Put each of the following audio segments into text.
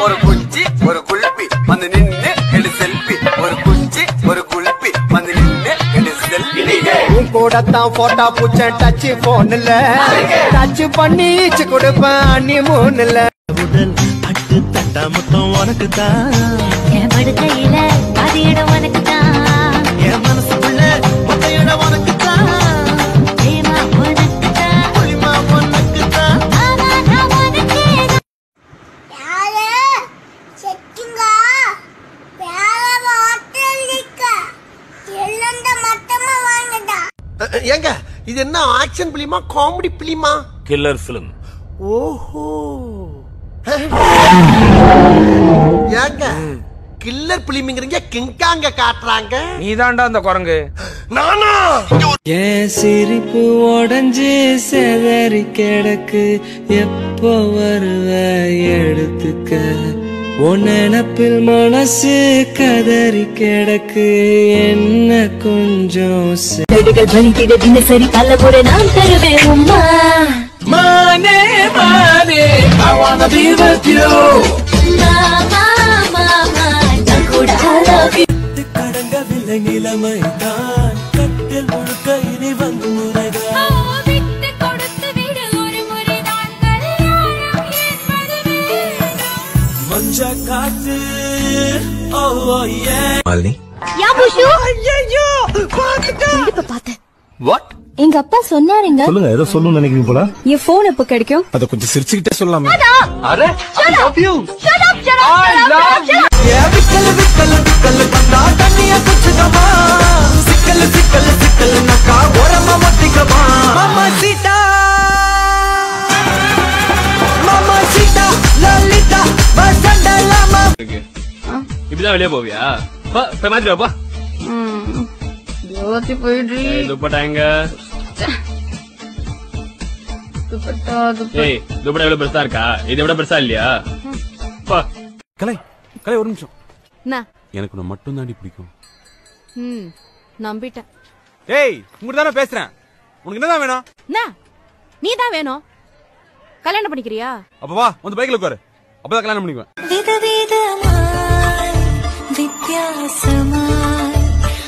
ஒரு குச்சி ஒரு குல்பி வந்து நின்னு எடு செல்ஃபி ஒரு குச்சி ஒரு குல்பி வந்து நின்னு எடு செல்ஃபி உன் கூட தான் போட்டா பூச்ச டச் போன்ல டச் பண்ணி ஈச்சு கொடுப்பேன் நீ மூணுல முதல் பட்டு தட்டா மொத்தம் உனக்கு தான் என் படுக்கையில பாதி இடம் உனக்கு தான் என் மனசுக்குள்ள மொத்த இடம் உனக்கு தான் பிரேமா உனக்கு தான் புளிமா உனக்கு தான் ஆனா நான் உனக்கே யாரு செட்டிங்க வேற மாட்டேங்க எல்லந்த மட்டமா வாங்கடா ஏங்க இது என்ன ஆக்ஷன் பிலிமா காமெடி பிலிமா கில்லர் ஃபிலிம் ஓஹோ ஏங்க கில்லர் பிலிமிங்கிறீங்க கிங்காங்க காட்டுறாங்க நீதான்டா அந்த குரங்கு நானா என் சிரிப்பு உடஞ்சு செதறி கிடக்கு எப்போ வருவ எடுத்துக்க உன் நினப்பில் மனசு கதறி கிடக்கு என்ன கொஞ்சம் செ- வீடுகள் வலித்திட தினசரி பல முறை நான் தருவேன் உம்மா மானே மானே I wanna be with you மாமா மாமா நான் கூட I love you கடங்கவில்லை நிலைமை தான் கட்டில் முழுக்க இனி வந்து முறைதான் விட்டு கொடுத்து விடு ஒரு முறைதான் கல்யாணம் என்பது மஞ்ச காத்து ஓ ஓ ஏ யா புஷு ஐயோ பாத்துட்டேன் பார்த்தேன் வாட் எங்க அப்பா சொன்னாருங்க சொல்லுங்க ஏதோ சொல்லணும்னு நினைக்கிறீங்க போல என் போன் எப்ப கிடைக்கும் அத கொஞ்சம் சிரிச்சுக்கிட்டே சொல்லாமே அரே I love you Shut up, shut up, shut up, shut up. விக்கல் விக்கல் விக்கல் பண்ணா தண்ணிய குச்சுக்கமா சிக்கல் சிக்கல் சிக்கல் நக்கா ஓரமா மொட்டிக்கமா மாமா சீதா மாமா சீதா லலிதா வசண்டலாமா இப்படிதான் வெளியே போவியா பா போய் மாத்தி வாப்பா ஏய், துப்பட்டா எங்க ஏய் துப்பட்டா எவ்வளவு பெருசா இருக்கா இது விட பெருசா இல்லையா பா கலை கலை ஒரு நிமிஷம் என்ன எனக்கு உன்னை மட்டும் தாண்டி பிடிக்கும் ம் நம்பிட்டேன் ஏய் உங்ககிட்ட தானே பேசுறேன் உனக்கு என்னதான் வேணும் என்ன நீ தான் வேணும் கல்யாணம் பண்ணிக்கிறியா அப்ப வா வந்து பைக்ல உட்காரு அப்பதான் கல்யாணம் பண்ணிக்குவேன் விதவிதமாய் வித்தியாசமாய்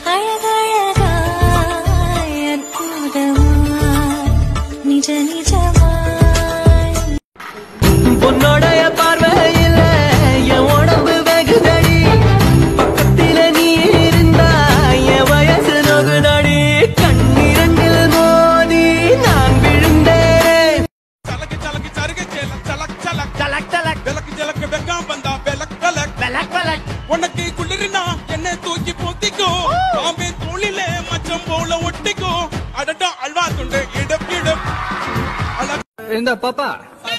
அழகழகாய் அற்புதமாய் நிஜ நிஜமாய் உன்னோடைய பார்வையில என் உடம்பு வெகுதடி பக்கத்தில நீ இருந்தா என் வயசு நொகுதடி கண்ணிரண்டில் மோதி நான் விழுந்தேன் உனக்கு குளிரினா என்ன தூக்கி போத்திக்கோ பாம்பே தோளில மச்சம் போல ஒட்டிக்கோ அடடா அல்வா துண்டு இடம் இடம் இந்த பாப்பா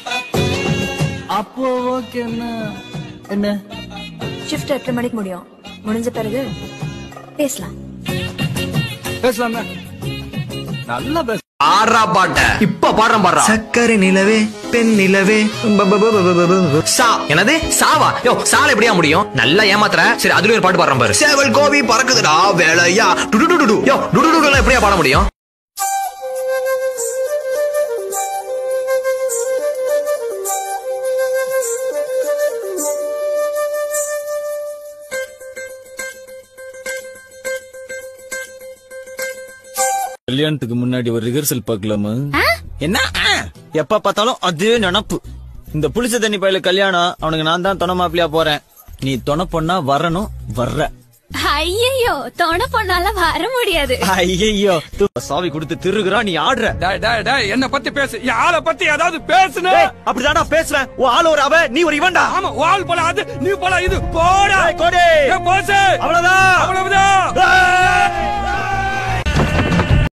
அப்போ ஓகே என்ன என்ன ஷிஃப்ட் எட்டரை மணிக்கு முடியும் முடிஞ்ச பிறகு பேசலாம் பேசலாமே நல்லா பேச ஆறா பாட்ட இப்ப பாடுறேன் பாடுறா சக்கரை நிலவே பெண் நிலவே சா என்னது சாவா யோ சால எப்படியா முடியும் நல்லா ஏமாத்துற சரி அதுல ஒரு பாட்டு பாடுறேன் பாரு சேவல் கோபி பறக்குதுடா வேலையா டுடு டுடு டு யோ டுடு டுடு எப்படியா பாட முடியும் கல்யாணத்துக்கு முன்னாடி ஒரு ரிஹர்சல் பார்க்கலாமா என்ன ஆ? எப்ப பார்த்தாலும் அதே நினப்பு இந்த புளிச்ச தண்ணி பயில கல்யாணம் அவனுக்கு நான் தான் துணை மாப்பிளையா போறேன் நீ துணை பொண்ணா வரணும் வர்ற ஐயோ தொண பொண்ணால வர முடியாது ஐயோ சாவி கொடுத்து திருகுறா நீ ஆடுற டேய் டேய் டேய் என்ன பத்தி பேசு என் ஆளை பத்தி ஏதாவது பேசுன ஏய், அப்படிதான்டா பேசுவேன் உன் ஆள் ஒரு அவ நீ ஒரு இவன்டா ஆமா வால் போல அது நீ போல இது போடா ஏய், கோடி. ஏய், போசு அவ்வளவுதான் அவ்வளவுதான் ஏய்.